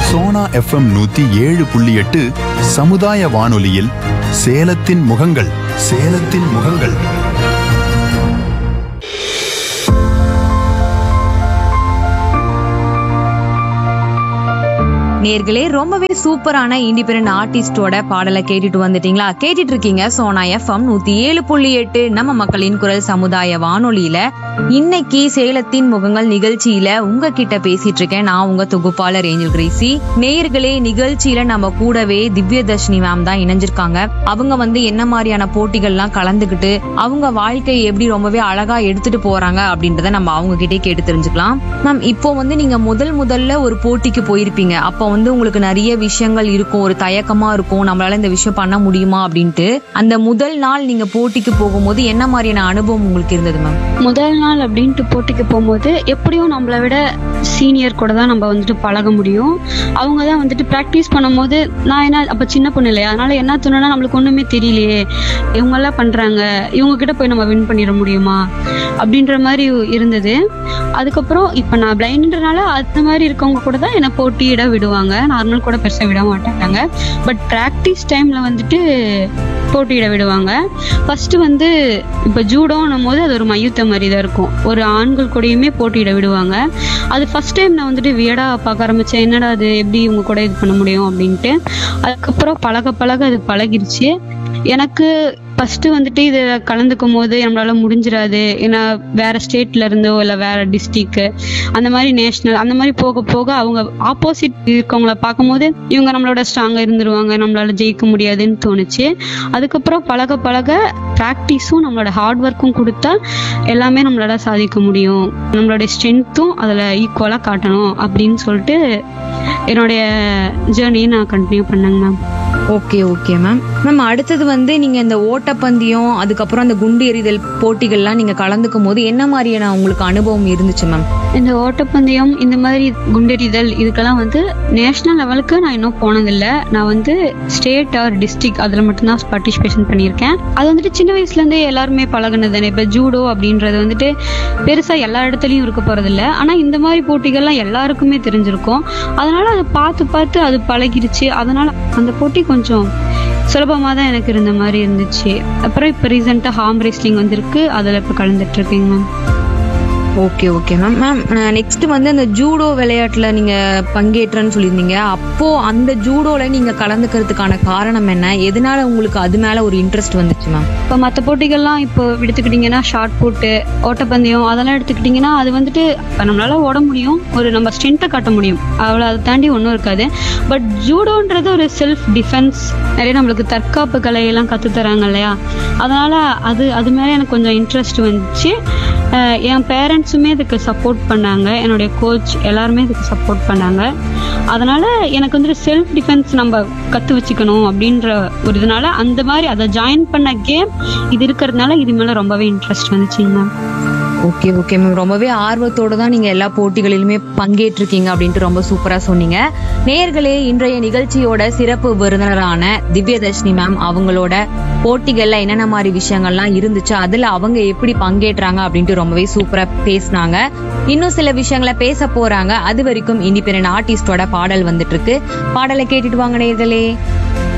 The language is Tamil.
சோனா எஃப்எம் நூத்தி ஏழு புள்ளி எட்டு சமுதாய வானொலியில் சேலத்தின் முகங்கள் சேலத்தின் முகங்கள் நேர்களே ரொம்பவே சூப்பரான இண்டிபெண்டன்ட் ஆர்டிஸ்டோட பாடலை கேட்டுட்டு வந்துட்டீங்களா கேட்டுட்டு இருக்கீங்க சோனா எஃப்எம் நூத்தி ஏழு புள்ளி எட்டு நம்ம மக்களின் குரல் சமுதாய வானொலியில இன்னைக்கு சேலத்தின் முகங்கள் நிகழ்ச்சியில உங்ககிட்ட பேசிட்டு இருக்கேன் நான் உங்க தொகுப்பாளர் ஏஞ்சல் கிரேசி நேயர்களே நிகழ்ச்சியில நம்ம கூடவே திவ்யதர்ஷினி மேம் தான் இணைஞ்சிருக்காங்க அவங்க வந்து என்ன மாதிரியான போட்டிகள்லாம் கலந்துக்கிட்டு அவங்க வாழ்க்கையை எப்படி ரொம்பவே அழகா எடுத்துட்டு போறாங்க அப்படின்றத நம்ம அவங்க கிட்டே கேட்டு தெரிஞ்சுக்கலாம் மேம் இப்போ வந்து நீங்க முதல் முதல்ல ஒரு போட்டிக்கு போயிருப்பீங்க அப்போ வந்து உங்களுக்கு நிறைய விஷயங்கள் இருக்கும் ஒரு தயக்கமா இருக்கும் நம்மளால இந்த விஷயம் பண்ண முடியுமா அப்படின்ட்டு அந்த முதல் நாள் நீங்க போட்டிக்கு போகும்போது என்ன மாதிரியான அனுபவம் உங்களுக்கு இருந்தது மேம் முதல் நாள் அப்படின்ட்டு போட்டிக்கு போகும்போது எப்படியும் நம்மளை விட சீனியர் கூட தான் நம்ம வந்துட்டு பழக முடியும் அவங்க தான் வந்துட்டு ப்ராக்டிஸ் பண்ணும்போது நான் என்ன அப்போ சின்ன பொண்ணு இல்லையா அதனால என்ன தோணுன்னா நம்மளுக்கு ஒன்றுமே தெரியலையே இவங்கெல்லாம் பண்ணுறாங்க இவங்க கிட்ட போய் நம்ம வின் பண்ணிட முடியுமா அப்படின்ற மாதிரி இருந்தது அதுக்கப்புறம் இப்போ நான் பிளைண்டுன்றனால அந்த மாதிரி இருக்கவங்க கூட தான் என்னை போட்டியிட விடுவாங்க நார்மல் கூட பெருசாக விட மாட்டாங்க பட் ப்ராக்டிஸ் டைமில் வந்துட்டு போட்டியிட விடுவாங்க ஃபர்ஸ்ட் வந்து இப்போ ஜூடோன்னும் போது அது ஒரு மையத்த மாதிரி தான் இருக்கும் ஒரு ஆண்கள் கூடயுமே போட்டியிட விடுவாங்க அது ஃபர்ஸ்ட் டைம் நான் வந்துட்டு வியடா பார்க்க ஆரம்பிச்சேன் என்னடா அது எப்படி இவங்க கூட இது பண்ண முடியும் அப்படின்ட்டு அதுக்கப்புறம் பழக பழக அது பழகிருச்சு எனக்கு ஃபர்ஸ்ட் வந்துட்டு இது கலந்துக்கும் போது நம்மளால முடிஞ்சிடாது ஏன்னா வேற ஸ்டேட்ல இருந்தோ இல்லை வேற டிஸ்ட்ரிக்ட் அந்த மாதிரி நேஷனல் அந்த மாதிரி போக போக அவங்க ஆப்போசிட் இருக்கவங்கள பார்க்கும்போது இவங்க நம்மளோட ஸ்ட்ராங்கா இருந்துருவாங்க நம்மளால ஜெயிக்க முடியாதுன்னு தோணுச்சு அதுக்கப்புறம் பழக பழக ப்ராக்டிஸும் நம்மளோட ஹார்ட் ஒர்க்கும் கொடுத்தா எல்லாமே நம்மளால சாதிக்க முடியும் நம்மளோட ஸ்ட்ரென்த்தும் அதில் ஈக்குவலாக காட்டணும் அப்படின்னு சொல்லிட்டு என்னுடைய ஜேர்னியை நான் கண்டினியூ பண்ணேங்க ma'am okay okay ma'am ma'am அடுத்தது வந்து நீங்க இந்த ஓட்டப்பந்தயம் அதுக்கப்புறம் அந்த குண்டு எறிதல் போட்டிகள்லாம் நீங்க கலந்துக்கும் போது என்ன மாதிரியான உங்களுக்கு அனுபவம் இருந்துச்சு மேம் இந்த ஓட்டப்பந்தயம் இந்த மாதிரி குண்டெறிதல் இதுக்கெல்லாம் வந்து நேஷனல் லெவலுக்கு நான் இன்னும் போனதில்லை நான் வந்து ஸ்டேட் ஆர் டிஸ்ட்ரிக்ட் அதில் மட்டும்தான் பார்ட்டிசிபேஷன் பண்ணியிருக்கேன் அது வந்துட்டு சின்ன வயசுலேருந்தே எல்லாருமே பழகுனது தானே இப்போ ஜூடோ அப்படின்றது வந்துட்டு பெருசாக எல்லா இடத்துலையும் இருக்க போகிறதில்ல ஆனால் இந்த மாதிரி போட்டிகள்லாம் எல்லாருக்குமே தெரிஞ்சிருக்கும் அதனால அதை பார்த்து பார்த்து அது பழகிருச்சு அதனால அந்த போட்டி கொஞ்சம் சுலபமாக தான் எனக்கு இருந்த மாதிரி இருந்துச்சு அப்புறம் இப்போ ரீசெண்டாக ஹார்ம் ரெஸ்லிங் வந்திருக்கு அதில் இப்போ கலந்துட்டு இருக்கேங்க ma'am okay okay ma'am ma'am next வந்து அந்த ஜூடோ விளையாட்டுல நீங்க பங்கேற்றன்னு சொல்லியிருந்தீங்க அப்போ அந்த ஜூடோல நீங்க கலந்துக்கிறதுக்கான காரணம் என்ன எதனால உங்களுக்கு அது மேல ஒரு இன்ட்ரெஸ்ட் வந்துச்சு மேம் இப்போ மற்ற போட்டிகள்லாம் இப்போ எடுத்துக்கிட்டிங்கன்னா ஷார்ட் புட்டு ஓட்டப்பந்தயம் அதெல்லாம் எடுத்துக்கிட்டிங்கன்னா அது வந்துட்டு இப்ப நம்மளால ஓட முடியும் ஒரு நம்ம ஸ்ட்ரென்த்தை காட்ட முடியும் அவ்வளோ அதை தாண்டி ஒன்றும் இருக்காது பட் ஜூடோன்றது ஒரு செல்ஃப் டிஃபென்ஸ் நிறைய நம்மளுக்கு தற்காப்பு கலையெல்லாம் கற்றுத் தராங்க இல்லையா அதனால அது அது மேலே எனக்கு கொஞ்சம் இன்ட்ரெஸ்ட் வந்துச்சு அஹ் என் பேரண்ட்ஸுமே இதுக்கு சப்போர்ட் பண்ணாங்க என்னுடைய கோச் எல்லாருமே இதுக்கு சப்போர்ட் பண்ணாங்க அதனால எனக்கு வந்துட்டு செல்ஃப் டிஃபென்ஸ் நம்ம கற்று வச்சுக்கணும் அப்படின்ற ஒரு இதனால அந்த மாதிரி அதை ஜாயின் பண்ண கேம் இது இருக்கிறதுனால இது மேலே ரொம்பவே இன்ட்ரெஸ்ட் வந்துச்சுங்க மேம் ஓகே ஓகே மேம் ரொம்பவே ஆர்வத்தோட தான் நீங்க எல்லா போட்டிகளிலுமே பங்கேற்றிருக்கீங்க அப்படின்ட்டு ரொம்ப சூப்பரா சொன்னீங்க நேயர்களே இன்றைய நிகழ்ச்சியோட சிறப்பு விருந்தினரான திவ்யதர்ஷினி மேம் அவங்களோட போட்டிகள்ல என்னென்ன மாதிரி விஷயங்கள்லாம் இருந்துச்சு அதுல அவங்க எப்படி பங்கேற்றாங்க அப்படின்ட்டு ரொம்பவே சூப்பரா பேசினாங்க இன்னும் சில விஷயங்களை பேச போறாங்க அது வரைக்கும் இண்டிபெண்டன்ட் ஆர்டிஸ்டோட பாடல் வந்துட்டு இருக்கு பாடலை கேட்டுட்டு வாங்க நேயர்களே